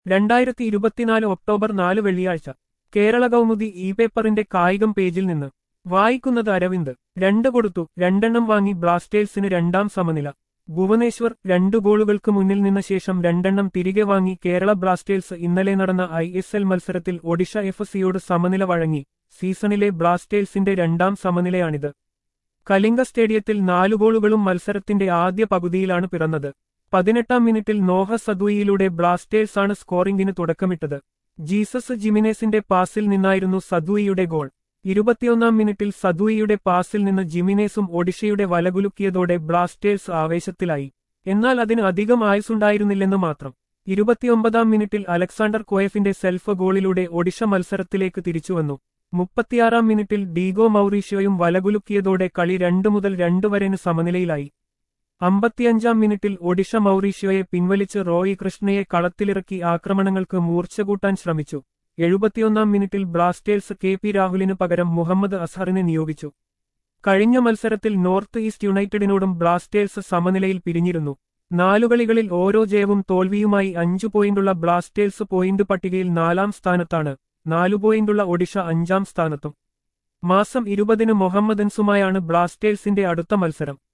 രണ്ടായിരത്തി ഇരുപത്തിനാല് ഒക്ടോബർ നാല് വെള്ളിയാഴ്ച കേരള കൗമുദി ഇ പേപ്പറിന്റെ കായികം പേജിൽ നിന്ന് വായിക്കുന്നത് അരവിന്ദ് രണ്ട് കൊടുത്തു രണ്ടെണ്ണം വാങ്ങി ബ്ലാസ്റ്റേഴ്സിന് രണ്ടാം സമനില ഭുവനേശ്വർ രണ്ടു ഗോളുകൾക്ക് മുന്നിൽ നിന്ന ശേഷം രണ്ടെണ്ണം തിരികെ വാങ്ങി കേരള ബ്ലാസ്റ്റേഴ്സ് ഇന്നലെ നടന്ന ഐ എസ് എൽ മത്സരത്തിൽ ഒഡീഷ എഫ് സിയോട് സമനില വഴങ്ങി സീസണിലെ ബ്ലാസ്റ്റേഴ്സിന്റെ രണ്ടാം സമനിലയാണിത് കലിംഗ സ്റ്റേഡിയത്തിൽ നാലു ഗോളുകളും മത്സരത്തിന്റെ ആദ്യ പകുതിയിലാണ് പിറന്നത് പതിനെട്ടാം മിനിറ്റിൽ നോഹ സദുയിലൂടെ ബ്ലാസ്റ്റേഴ്സാണ് സ്കോറിംഗിന് തുടക്കമിട്ടത് ജീസസ് ജിമിനേസിന്റെ പാസിൽ നിന്നായിരുന്നു സദുയിയുടെ ഗോൾ ഇരുപത്തിയൊന്നാം മിനിറ്റിൽ സദുയിയുടെ പാസിൽ നിന്ന് ജിമിനേസും ഒഡിഷയുടെ വലകുലുക്കിയതോടെ ബ്ലാസ്റ്റേഴ്സ് ആവേശത്തിലായി എന്നാൽ അതിന് അധികം ആയുസുണ്ടായിരുന്നില്ലെന്ന് മാത്രം ഇരുപത്തിയൊമ്പതാം മിനിറ്റിൽ അലക്സാണ്ടർ കോയഫിന്റെ സെൽഫ് ഗോളിലൂടെ ഒഡിഷ മത്സരത്തിലേക്ക് തിരിച്ചുവന്നു മുപ്പത്തിയാറാം മിനിറ്റിൽ ഡീഗോ മൗറീഷ്യോയും വലകുലുക്കിയതോടെ കളി രണ്ടു മുതൽ രണ്ടു വരെന് സമനിലയിലായി അമ്പത്തിയഞ്ചാം മിനിറ്റിൽ ഒഡിഷ മൗറീഷ്യോയെ പിൻവലിച്ച് റോയി കൃഷ്ണയെ കളത്തിലിറക്കി ആക്രമണങ്ങൾക്ക് മൂർച്ച കൂട്ടാൻ ശ്രമിച്ചു എഴുപത്തിയൊന്നാം മിനിറ്റിൽ ബ്ലാസ്റ്റേഴ്സ് കെ പി രാഹുലിനു പകരം മുഹമ്മദ് അസ്ഹറിനെ നിയോഗിച്ചു കഴിഞ്ഞ മത്സരത്തിൽ നോർത്ത് ഈസ്റ്റ് യുണൈറ്റഡിനോടും ബ്ലാസ്റ്റേഴ്സ് സമനിലയിൽ പിരിഞ്ഞിരുന്നു നാലുകളികളിൽ ഓരോ ജയവും തോൽവിയുമായി അഞ്ചു പോയിന്റുള്ള ബ്ലാസ്റ്റേഴ്സ് പോയിന്റ് പട്ടികയിൽ നാലാം സ്ഥാനത്താണ് നാലു പോയിന്റുള്ള ഒഡിഷ അഞ്ചാം സ്ഥാനത്തും മാസം ഇരുപതിന് മൊഹമ്മദൻസുമായാണ് ബ്ലാസ്റ്റേഴ്സിന്റെ അടുത്ത മത്സരം